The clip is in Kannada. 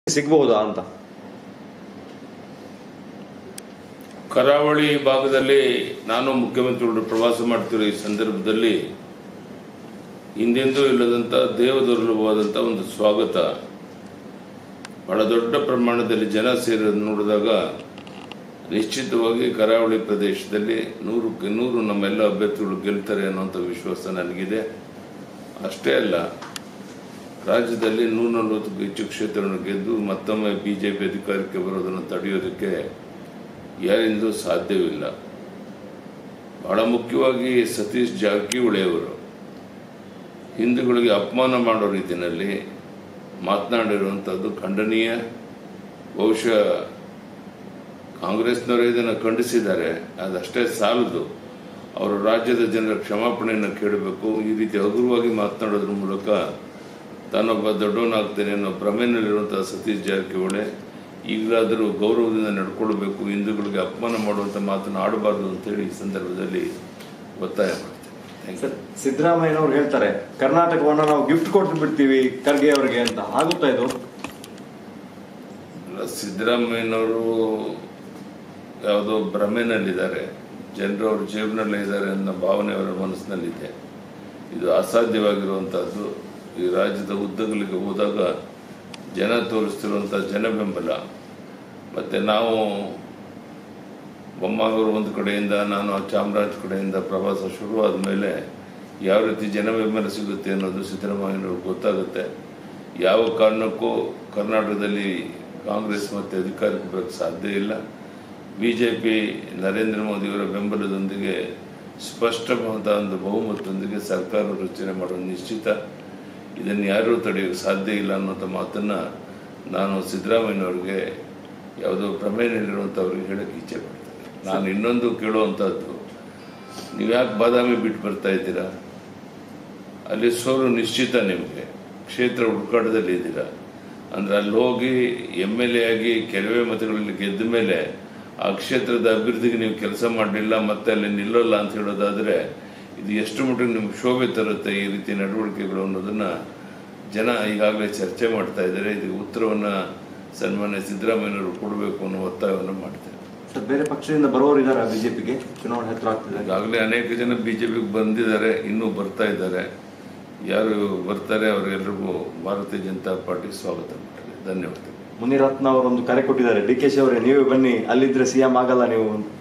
ಸಿಗ್ಬಹುದಾ ಅಂತ ಕರಾವಳಿ ಭಾಗದಲ್ಲಿ ನಾನು ಮುಖ್ಯಮಂತ್ರಿಗಳು ಪ್ರವಾಸ ಮಾಡ್ತಿರೋ ಈ ಸಂದರ್ಭದಲ್ಲಿ ಹಿಂದೆಂದೂ ಇಲ್ಲದಂಥ ದೇವದುರ್ಲಭವಾದಂಥ ಒಂದು ಸ್ವಾಗತ ಬಹಳ ದೊಡ್ಡ ಪ್ರಮಾಣದಲ್ಲಿ ಜನ ಸೇರೋದು ನೋಡಿದಾಗ ನಿಶ್ಚಿತವಾಗಿ ಕರಾವಳಿ ಪ್ರದೇಶದಲ್ಲಿ ನೂರಕ್ಕೆ ನೂರು ನಮ್ಮೆಲ್ಲ ಅಭ್ಯರ್ಥಿಗಳು ಗೆಲ್ತಾರೆ ಅನ್ನೋಂಥ ವಿಶ್ವಾಸ ನನಗಿದೆ ಅಷ್ಟೇ ಅಲ್ಲ ರಾಜ್ಯದಲ್ಲಿ ನೂರ ನಲವತ್ತಕ್ಕೂ ಹೆಚ್ಚು ಕ್ಷೇತ್ರವನ್ನು ಗೆದ್ದು ಮತ್ತೊಮ್ಮೆ ಬಿ ಜೆ ಪಿ ಅಧಿಕಾರಕ್ಕೆ ಬರೋದನ್ನು ತಡೆಯೋದಕ್ಕೆ ಯಾರಿಂದಲೂ ಸಾಧ್ಯವಿಲ್ಲ ಬಹಳ ಮುಖ್ಯವಾಗಿ ಸತೀಶ್ ಜಾರಕಿಹೊಳಿ ಅವರು ಹಿಂದೂಗಳಿಗೆ ಅಪಮಾನ ಮಾಡೋ ರೀತಿಯಲ್ಲಿ ಮಾತನಾಡಿರುವಂಥದ್ದು ಖಂಡನೀಯ ಬಹುಶಃ ಕಾಂಗ್ರೆಸ್ನವರು ಇದನ್ನು ಖಂಡಿಸಿದ್ದಾರೆ ಅದಷ್ಟೇ ಸಾಲದು ಅವರು ರಾಜ್ಯದ ಜನರ ಕ್ಷಮಾಪಣೆಯನ್ನು ಕೇಳಬೇಕು ಈ ರೀತಿ ಹಗುರವಾಗಿ ಮಾತನಾಡೋದ್ರ ಮೂಲಕ ತಾನೊಬ್ಬ ದೊಡ್ಡವನಾಗ್ತೇನೆ ಅನ್ನೋ ಭ್ರಮೆನಲ್ಲಿರುವಂತಹ ಸತೀಶ್ ಜಾರಕಿಹೊಳಿ ಈಗಲಾದರೂ ಗೌರವದಿಂದ ನಡ್ಕೊಳ್ಬೇಕು ಹಿಂದೂಗಳಿಗೆ ಅಪಮಾನ ಮಾಡುವಂಥ ಮಾತನ್ನು ಆಡಬಾರ್ದು ಅಂತೇಳಿ ಈ ಸಂದರ್ಭದಲ್ಲಿ ಒತ್ತಾಯ ಮಾಡ್ತೇನೆ ಥ್ಯಾಂಕ್ ಯು ಸರ್ ಸಿದ್ದರಾಮಯ್ಯನವ್ರು ಹೇಳ್ತಾರೆ ಕರ್ನಾಟಕವನ್ನ ನಾವು ಗಿಫ್ಟ್ ಕೊಟ್ಟು ಬಿಡ್ತೀವಿ ಖರ್ಗೆ ಅವರಿಗೆ ಅಂತ ಆಗುತ್ತಾ ಇದು ಅಲ್ಲ, ಸಿದ್ದರಾಮಯ್ಯನವರು ಯಾವುದೋ ಭ್ರಮೆನಲ್ಲಿದ್ದಾರೆ ಜನರು ಅವ್ರ ಜೇಬಿನಲ್ಲೇ ಇದ್ದಾರೆ ಅನ್ನೋ ಭಾವನೆ ಅವರ ಮನಸ್ಸಿನಲ್ಲಿದೆ ಇದು ಅಸಾಧ್ಯವಾಗಿರುವಂಥದ್ದು ಈ ರಾಜ್ಯದ ಉದ್ದಗಲಿಗೆ ಹೋದಾಗ ಜನ ತೋರಿಸ್ತಿರುವಂಥ ಜನ ಬೆಂಬಲ ಮತ್ತು ನಾವು ಬೊಮ್ಮಾಗೂರು ಒಂದು ಕಡೆಯಿಂದ ನಾನು ಚಾಮರಾಜ ಕಡೆಯಿಂದ ಪ್ರವಾಸ ಶುರುವಾದ ಮೇಲೆ ಯಾವ ರೀತಿ ಜನ ಬೆಂಬಲ ಸಿಗುತ್ತೆ ಅನ್ನೋದು ಸಿದ್ದರಾಮಯ್ಯನವ್ರಿಗೆ ಗೊತ್ತಾಗುತ್ತೆ ಯಾವ ಕಾರಣಕ್ಕೂ ಕರ್ನಾಟಕದಲ್ಲಿ ಕಾಂಗ್ರೆಸ್ ಮತ್ತು ಅಧಿಕಾರಕ್ಕೆ ಬರೋಕ್ಕೆ ಸಾಧ್ಯ ಇಲ್ಲ ಬಿ ಜೆ ಪಿ ನರೇಂದ್ರ ಮೋದಿಯವರ ಬೆಂಬಲದೊಂದಿಗೆ ಸ್ಪಷ್ಟವಾದ ಒಂದು ಬಹುಮತದೊಂದಿಗೆ ಸರ್ಕಾರ ರಚನೆ ಮಾಡೋದು ನಿಶ್ಚಿತ ಇದನ್ನು ಯಾರೂ ತಡೆಯೋಕ್ಕೆ ಸಾಧ್ಯ ಇಲ್ಲ ಅನ್ನೋಂಥ ಮಾತನ್ನು ನಾನು ಸಿದ್ದರಾಮಯ್ಯನವ್ರಿಗೆ ಯಾವುದೋ ಪ್ರಮೇಯದಲ್ಲಿರುವಂಥವ್ರಿಗೆ ಹೇಳಕ್ಕೆ ಇಚ್ಛೆ ಪಡ್ತೇನೆ ನಾನು ಇನ್ನೊಂದು ಕೇಳುವಂಥದ್ದು ನೀವು ಯಾಕೆ ಬಾದಾಮಿ ಬಿಟ್ಟು ಬರ್ತಾ ಇದ್ದೀರಾ ಅಲ್ಲಿ ಸೋಲು ನಿಶ್ಚಿತ ನಿಮಗೆ ಕ್ಷೇತ್ರ ಹುಡುಕಾಟದಲ್ಲಿ ಇದ್ದೀರಾ ಅಂದ್ರೆ ಅಲ್ಲಿ ಹೋಗಿ ಎಮ್ ಎಲ್ ಎ ಆಗಿ ಕೆಲವೇ ಮತಗಳಲ್ಲಿ ಗೆದ್ದ ಮೇಲೆ ಆ ಕ್ಷೇತ್ರದ ಅಭಿವೃದ್ಧಿಗೆ ನೀವು ಕೆಲಸ ಮಾಡಲಿಲ್ಲ ಮತ್ತೆ ಅಲ್ಲಿ ನಿಲ್ಲಲ್ಲ ಅಂತ ಹೇಳೋದಾದ್ರೆ ಇದು ಎಷ್ಟು ಮಟ್ಟಿಗೆ ನಿಮ್ಗೆ ಶೋಭೆ ತರುತ್ತೆ ಈ ರೀತಿ ನಡವಳಿಕೆಗಳು ಅನ್ನೋದನ್ನ ಜನ ಈಗಾಗಲೇ ಚರ್ಚೆ ಮಾಡ್ತಾ ಇದ್ದಾರೆ ಇದಕ್ಕೆ ಉತ್ತರವನ್ನ ಸನ್ಮಾನ್ಯ ಸಿದ್ದರಾಮಯ್ಯನವರು ಕೊಡಬೇಕು ಅನ್ನೋ ಒತ್ತಾಯವನ್ನು ಮಾಡ್ತಾರೆ ಸರ್ ಬೇರೆ ಪಕ್ಷದಿಂದ ಬರೋರು ಇದಾರೆ ಬಿಜೆಪಿಗೆ ಚುನಾವಣೆ ಹತ್ರ ಆಗ್ತಿದೆ ಈಗಾಗಲೇ ಅನೇಕ ಜನ ಬಿಜೆಪಿಗೆ ಬಂದಿದ್ದಾರೆ ಇನ್ನೂ ಬರ್ತಾ ಇದ್ದಾರೆ ಯಾರು ಬರ್ತಾರೆ ಅವರೆಲ್ಲರಿಗೂ ಭಾರತೀಯ ಜನತಾ ಪಾರ್ಟಿ ಸ್ವಾಗತ ಮಾಡ್ತಾರೆ ಧನ್ಯವಾದಗಳು ಮುನಿರತ್ನ ಅವರೊಂದು ಕರೆ ಕೊಟ್ಟಿದ್ದಾರೆ ಡಿ ಕೆ ಶಿ ಅವರೇ ನೀವೇ ಬನ್ನಿ ಅಲ್ಲಿದ್ರೆ ಸಿಎಂ ಆಗಲ್ಲ ನೀವು ಅಂತ.